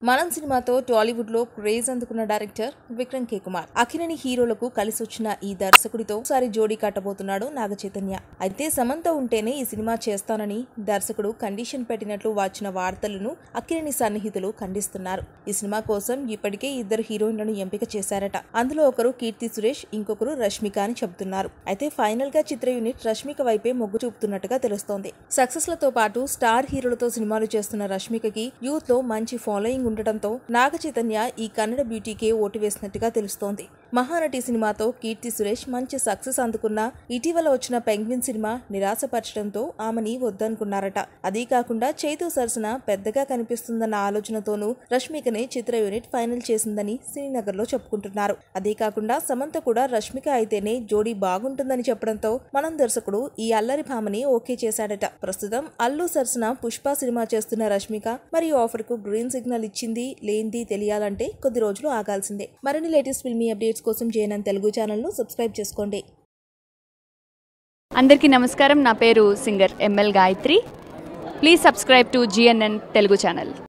మనం సినిమాతో టాలీవుడ్ లో క్రేజ్ అందుకున్న డైరెక్టర్ విక్రమ్ కే కుమార్ అఖిలని హీరోలకు కలిసి వచ్చిన ఈ దర్శకుడితో ఒకసారి జోడీ కట్టబోతున్నాడు నాగ చైతన్య అయితే సమంత ఉంటేనే ఈ సినిమా చేస్తానని దర్శకుడు కండిషన్ పెట్టినట్లు వచ్చిన వార్తలను అఖిలని సన్నిహితులు ఖండిస్తున్నారు ఈ సినిమా కోసం ఇప్పటికే ఇద్దరు హీరోయిన్లను ఎంపిక చేశారట అందులో ఒకరు కీర్తి సురేష్ ఇంకొకరు రష్మిక అని చెబుతున్నారు అయితే ఫైనల్ గా చిత్ర యూనిట్ రష్మిక వైపే మొగ్గు చూపుతున్నట్టుగా తెలుస్తోంది సక్సెస్ లతో పాటు స్టార్ హీరోలతో సినిమాలు చేస్తున్న రష్మికకి యూత్ లో మంచి ఫాలోయింగ్ ఉండటంతో నాగ చైతన్య ఈ కన్నడ బ్యూటీకే ఓటు వేసినట్టుగా తెలుస్తోంది మహానటి సినిమాతో కీర్తి సురేష్ మంచి సక్సెస్ అందుకున్న ఇటీవల వచ్చిన పెంగ్విన్ సినిమా నిరాశపరచడంతో ఆమెని వద్దనుకున్నారట అదీ కాకుండా చైతు సరసన పెద్దగా కనిపిస్తుందన్న ఆలోచనతోనూ రష్మికనే చిత్ర యూనిట్ ఫైనల్ చేసిందని శ్రీనగర్ లో చెప్పుకుంటున్నారు అదే కాకుండా సమంత కూడా రష్మిక అయితేనే జోడీ బాగుంటుందని చెప్పడంతో మనం దర్శకుడు ఈ అల్లరి భామని ఓకే చేశాడట ప్రస్తుతం అల్లు సరసన పుష్ప సినిమా చేస్తున్న రష్మిక మరి ఆఫర్ కు గ్రీన్ సిగ్నల్ ఇచ్చింది లేనిది తెలియాలంటే కొద్ది రోజులు ఆగాల్సిందే మరిన్ని లేటెస్ట్ ఫిల్మీ అప్డేట్స్ కోసం జేఎన్ఎన్ తెలుగు ఛానల్ను సబ్స్క్రైబ్ చేసుకోండి అందరికీ నమస్కారం నా పేరు singer ML Gayatri please subscribe to GNN Telugu channel